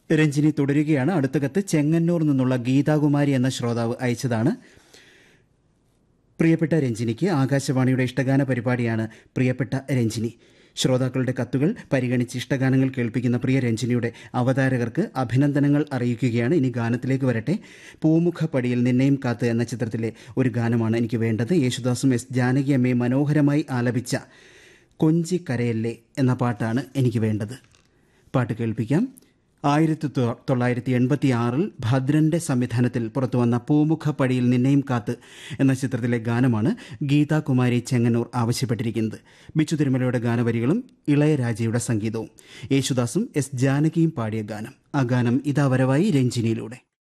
രഞ്ജിനി തുടരുകയാണ് അടുത്ത കത്ത് ചെങ്ങന്നൂർ നിന്നുള്ള ഗീതാകുമാരി എന്ന ശ്രോതാവ് അയച്ചതാണ് പ്രിയപ്പെട്ട രഞ്ജിനിക്ക് ആകാശവാണിയുടെ ഇഷ്ടഗാന പരിപാടിയാണ് പ്രിയപ്പെട്ട രഞ്ജിനി ശ്രോതാക്കളുടെ കത്തുകൾ പരിഗണിച്ച് ഇഷ്ടഗാനങ്ങൾ കേൾപ്പിക്കുന്ന പ്രിയ രഞ്ജിനിയുടെ അവതാരകർക്ക് അഭിനന്ദനങ്ങൾ അറിയിക്കുകയാണ് ഇനി ഗാനത്തിലേക്ക് വരട്ടെ പൂമുഖപ്പടിയിൽ നിന്നെയും കാത്ത് എന്ന ചിത്രത്തിലെ ഒരു ഗാനമാണ് എനിക്ക് വേണ്ടത് യേശുദാസും എസ് ജാനകി അമ്മയെ മനോഹരമായി ആലപിച്ച കൊഞ്ചി കരയല്ലേ എന്ന പാട്ടാണ് എനിക്ക് വേണ്ടത് പാട്ട് കേൾപ്പിക്കാം ആയിരത്തി തൊ- തൊള്ളായിരത്തി എൺപത്തി ആറിൽ ഭദ്രന്റെ സംവിധാനത്തിൽ പുറത്തുവന്ന പൂമുഖപ്പടിയിൽ നിന്നെയും കാത്ത് എന്ന ചിത്രത്തിലെ ഗാനമാണ് ഗീതാകുമാരി ചെങ്ങന്നൂർ ആവശ്യപ്പെട്ടിരിക്കുന്നത് ബിച്ചു തിരുമലയുടെ ഗാനവരികളും ഇളയരാജയുടെ സംഗീതവും യേശുദാസും എസ് ജാനകിയും പാടിയ ഗാനം ആ ഗാനം ഇതാ വരവായി രഞ്ജിനിയിലൂടെ